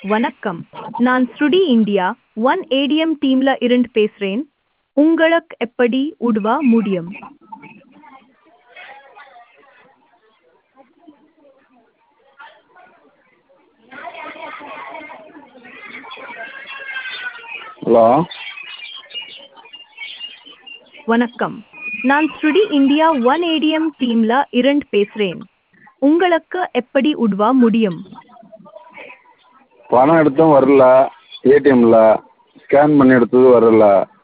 வணக்கம் நான் ஸ்ருடி இந்தியா ஒன் ஏடிஎம் டீம்ல இருந்து பேசுறேன் உங்களுக்கு எப்படி உதவ முடியும் ஹலோ வணக்கம் நான் ஸ்ருடி இந்தியா ஒன் ஏடிஎம் டீம்ல இருந்து பேசுறேன் உங்களுக்கு எப்படி உதவ முடியும் பணம் எடுத்தும் வரல ஏடிஎம்மில் ஸ்கேன் பண்ணி எடுத்தது வரல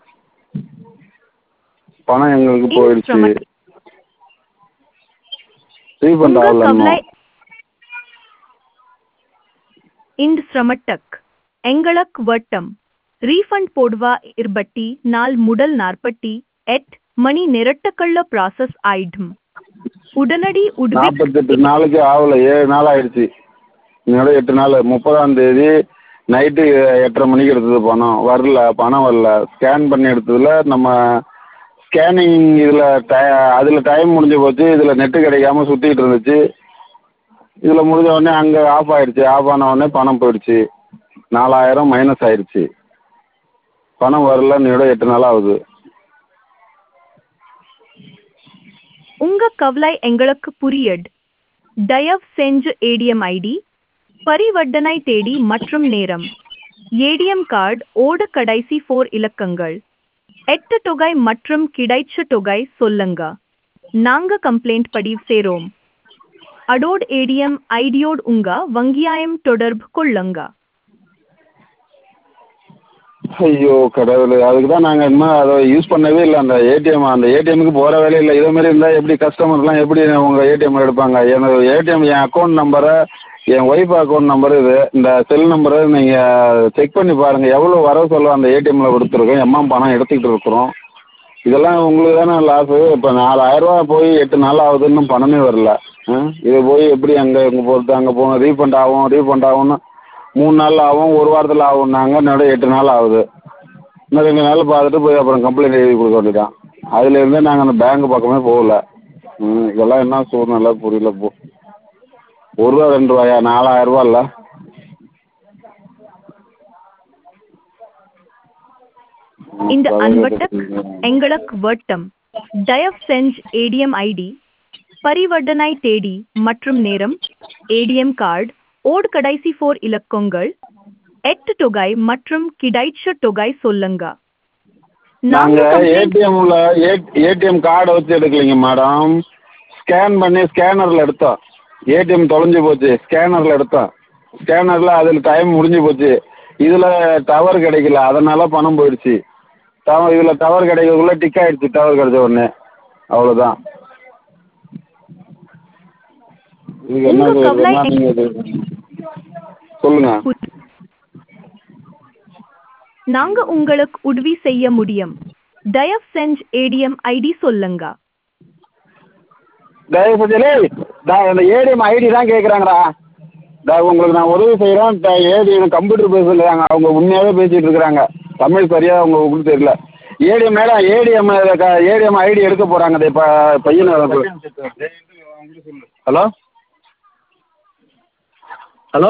பணம் எங்களுக்கு போயிடுச்சு Instrument- ரீஃபண்ட் உங்க ஆகல கவலை இன்னும் இந்த சிரமட்டக் எங்களுக்கு வட்டம் ரீஃபண்ட் போடுவா இருபட்டி நாள் முதல் நாற்பத்தி எட் மணி நிரட்டக்கள்ள ப்ராசஸ் ஆயிடும் உடனடி உதவி நாற்பத்தெட்டு நாளைக்கு ஆகல ஏழு நாள் ஆயிடுச்சு இன்னோட எட்டு நாள் முப்பதாம் தேதி நைட்டு எட்டரை மணிக்கு எடுத்தது பணம் வரல பணம் வரல ஸ்கேன் பண்ணி எடுத்ததில் நம்ம ஸ்கேனிங் இதில் டை அதில் டைம் முடிஞ்சு போச்சு இதில் நெட்டு கிடைக்காம சுற்றிக்கிட்டு இருந்துச்சு இதில் முடிஞ்ச உடனே அங்கே ஆஃப் ஆயிடுச்சு ஆஃப் ஆன உடனே பணம் போயிடுச்சு நாலாயிரம் மைனஸ் ஆயிடுச்சு பணம் வரல இன்னையோட எட்டு நாள் ஆகுது உங்க கவலை எங்களுக்கு புரியட் தயவு செஞ்சு ஏடிஎம் ஐடி பரிவர்த்தனை தேதி மற்றும் நேரம் ஏடிஎம் கார்டு ஓட கடைசி ஃபோர் இலக்கங்கள் எட்டு தொகை மற்றும் கிடைச்ச தொகை சொல்லுங்க நாங்க கம்ப்ளைண்ட் பதிவு செய்றோம் அடோட் ஏடிஎம் ஐடியோடு உங்க வங்கியாயம் தொடர்பு கொள்ளுங்க ஐயோ கடவுளே அதுக்கு தான் நாங்கள் இன்னும் அதை யூஸ் பண்ணவே இல்லை அந்த ஏடிஎம் அந்த ஏடிஎம்முக்கு போகிற வேலையே இல்லை இதே மாதிரி இருந்தால் எப்படி கஸ்டமர்லாம் எப்படி உங்கள் ஏடிஎம் எடுப்பாங்க எனது ஏடிஎம் என் அக்கௌண்ட் நம்பரை என் ஒய்ஃப் அக்கௌண்ட் நம்பர் இது இந்த செல் நம்பரை நீங்கள் செக் பண்ணி பாருங்கள் எவ்வளோ வரவு சொல்ல அந்த ஏடிஎம்மில் கொடுத்துருக்கோம் எம்மா பணம் எடுத்துக்கிட்டு இருக்கிறோம் இதெல்லாம் உங்களுக்கு தானே லாஸு இப்போ நாலாயிரரூவா போய் எட்டு நாள் ஆகுது இன்னும் பணமே வரல ஆ இது போய் எப்படி அங்கே இங்கே போகிறது அங்கே போகணும் ரீஃபண்ட் ஆகும் ரீஃபண்ட் ஆகும்னு மூணு நாள் ஆகும் ஒரு வாரத்தில் ஆகும்னாங்க இன்னோட எட்டு நாள் ஆகுது இன்னும் ரெண்டு நாள் பார்த்துட்டு போய் அப்புறம் கம்ப்ளைண்ட் எழுதி கொடுக்க வேண்டியதான் அதுலேருந்தே நாங்கள் அந்த பேங்க் பக்கமே போகல ம் இதெல்லாம் என்ன சூழ்நிலை புரியல போ ஒரு ரூபா ரெண்டு ரூபாயா நாலாயிரரூவா இல்லை இந்த அன்வட்டக் எங்களுக்கு வட்டம் தயவு செஞ்சு ஏடிஎம் ஐடி பரிவர்த்தனை தேதி மற்றும் நேரம் ஏடிஎம் கார்டு ஓட் கடைசி ஃபோர் இலக்கங்கள் எட்டு தொகை மற்றும் கிடைச்ச தொகை சொல்லுங்க நாங்க நாங்கள் complaint- ஏடிஎம்மில் ஏ ஏடிஎம் கார்டை வச்சு எடுக்கலைங்க மேடம் ஸ்கேன் பண்ணி ஸ்கேனரில் எடுத்தோம் ஏடிஎம் தொலைஞ்சு போச்சு ஸ்கேனரில் எடுத்தோம் ஸ்கேனரில் அதில் டைம் முடிஞ்சு போச்சு இதில் டவர் கிடைக்கல அதனால் பணம் போயிடுச்சு டவர் இதில் டவர் கிடைக்கக்குள்ள டிக் ஆயிடுச்சு டவர் கிடைச்ச உடனே அவ்வளோதான் இதுக்கு என்ன உங்க கவலை என்ன நீங்கள் இது சொல்லுங்கள் புரி- நாங்க உங்களுக்கு உதவி செய்ய முடியும் தயவு செஞ்சு ஏடிஎம் ஐடி சொல்லுங்க தயவு செஞ்சு டேய், நான் அந்த ஏடிஎம் ஐடி தான் கேட்குறாங்கடா நான் உங்களுக்கு நான் உதவி செய்கிறேன் ஏடிஎம் கம்ப்யூட்டர் பேசுகிறாங்க அவங்க உண்மையாகவே பேசிகிட்டு இருக்கிறாங்க தமிழ் சரியாக உங்களுக்கு தெரியல ATM madam ATM ATM ID எடுக்க போகிறாங்க இப்போ பையனை ஹலோ ஹலோ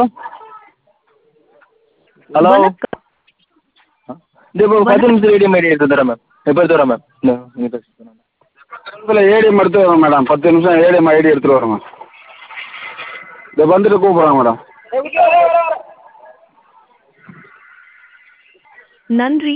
ஹலோ வணக்கம் இந்த இப்போ பத்து நிமிஷம் ஏடிஎம் ஐடி எடுத்து தரேன் மேம் இப்போ எடுத்து வரேன் மேம் இந்த நீங்கள் பேசுகிறேன் இதில் ஏடிஎம் எடுத்து வரேன் மேடம் பத்து நிமிஷம் ஏடிஎம் ஐடி எடுத்துகிட்டு வரேன் மேம் இதை வந்துட்டு கூப்பிட்றேன் மேடம் நன்றி